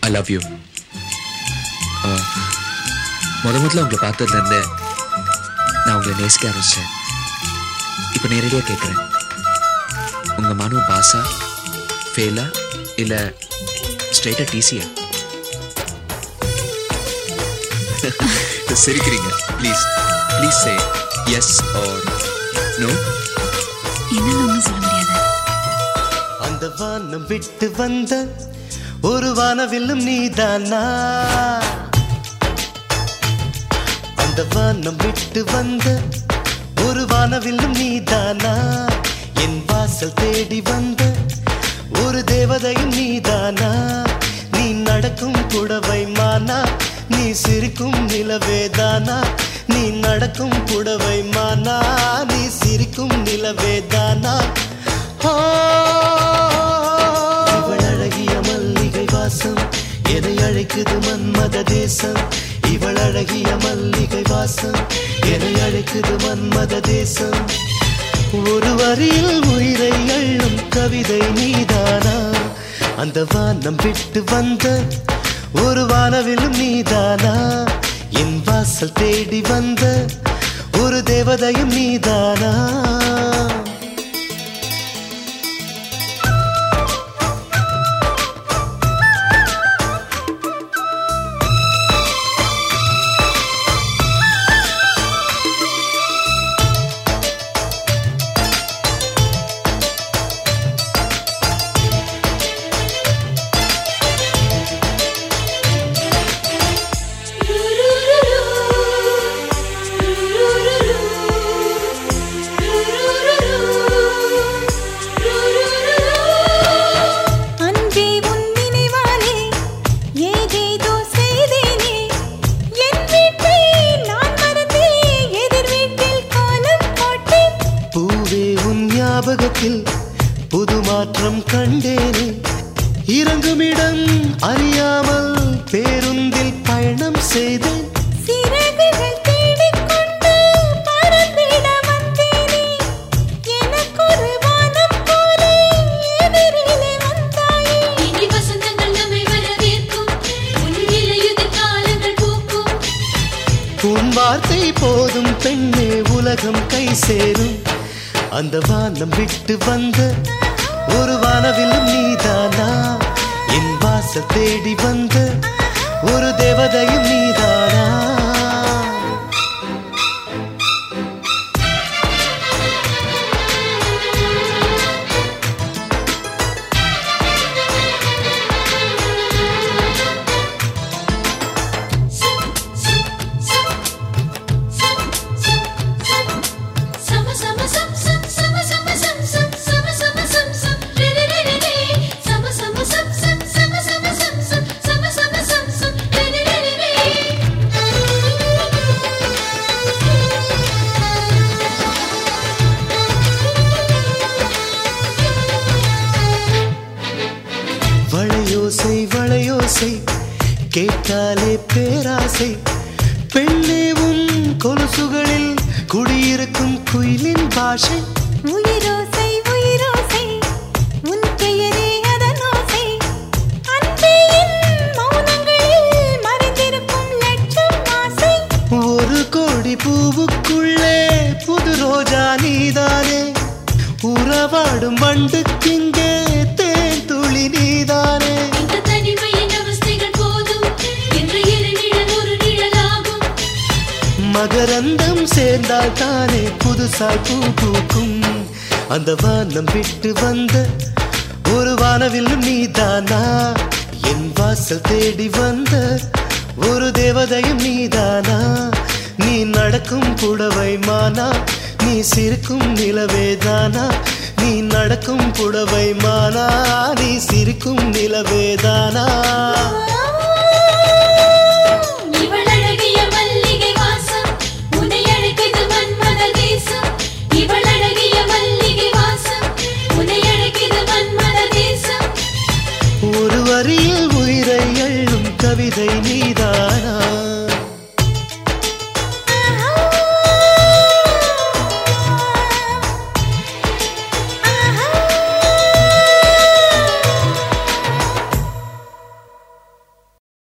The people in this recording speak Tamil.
ஐ லவ் யூ முத முதல்ல உங்களை பார்த்ததுலேருந்து நான் உங்களை நேசிக்க ஆரம்பிச்சேன் இப்போ நேரடியாக கேட்குறேன் உங்கள் மனு பாசா ஃபெயிலா இல்லை ஸ்ட்ரைட்டாக டிசியா சிரிக்கிறீங்க please please say yes or no என்னால ஒன்றும் சொல்ல முடியாது அந்த வானம் விட்டு வந்த ஒரு வானவில்லும் நீதானா அந்த வானம் விட்டு வந்த ஒரு வானவில்லும் நீதானா என் வாசல் தேடி வந்த ஒரு தேவதையும் நீதானா நீ நடக்கும் புடவை மானா நீ சிரிக்கும் நிலவேதானா நீ நடக்கும் புடவை மானா நீ சிரிக்கும் நிலவேதானா இவள் அழகிய மல்லிகை வாசம் எதை அழைக்குது மன்மத தேசம் இவள் அழகிய மல்லிகை வாசம் எதை அழைக்குது மன்மத தேசம் ஒரு வரியில் உயிரை அள்ளும் கவிதை நீதானா அந்த வானம் விட்டு வந்த ஒரு வானவிலும் நீதானா என் வாசல் தேடி வந்த ஒரு தேவதையும் நீதானா அன்பே உன் நினைவாலே ஏதேதோ செய்தேனே என் வீட்டை நான் மறந்தே எதிர் வீட்டில் கோலம் போட்டேன் பூவே உன் ஞாபகத்தில் புது மாற்றம் கண்டேனே இறங்குமிடம் அறியாமல் பேருந்தில் பயணம் செய்தேன் சிறகுகள் தேடிக்கொண்டு பறந்திட வந்தேனே எனக்கொரு வானம் போலே எதிரிலே வந்தாயே இனி வசந்தங்கள் நம்மை வரவேற்கும் உன் இலையுதிர் காலங்கள் பூக்கும் உன் வார்த்தை போதும் பெண்ணே உலகம் கை சேரும் அந்த வானம் விட்டு வந்த ஒரு வானவிலும் நீதானா என் வாசல் தேடி வந்த ஒரு தேவதையும் நீதானா சம சம சம் சம் சம சம சம் சம் சம சம சம் சம் ரே ரே ரே ரே ரே சம சம சம் சம் சம சம சம் சம் சம சம சம் சம் ரே ரே ரே ரே வளையோசை வளையோசை கேட்டாலே பேராசை பெண்ணே உன் கொலுசுகளில் குடியிருக்கும் குயிலின் பாஷை உயிரோசை உயிரோசை உன் பெயரே அதன் ஓசை அன்பே என் மௌனங்களில் மறைந்திருக்கும் லட்சம் ஆசை ஒரு கோடி பூவுக்குள்ளே புது ரோஜா நீதானே உறவாடும் வண்டுக்கிங்கே தேன் துளி நீதானே இந்த தனிமையின் அவஸ்தைகள் போதும் என்று இரு நிழல் ஒரு நிழலாகும் மகரந்தம் சேர்ந்தால் தானே புதுசாய் பூ பூக்கும் அந்த வானம் விட்டு வந்த ஒரு வானவில் நீதானா என் வாசல் தேடி வந்த ஒரு தேவதையும் நீதானா நீ நடக்கும் புடவை மானா நீ சிரிக்கும் நிலவேதானா நீ நடக்கும் புடவை மானா நீ சிரிக்கும் நிலவேதானா இவள் அழகிய மல்லிகை வாசம் உன்னை அழைக்குது மன்மத தேசம் இவள் அழகிய மல்லிகை வாசம் உன்னை அழைக்குது மன்மத தேசம் ஒரு வரியில் உயிரை அள்ளும் கவிதை நீதானா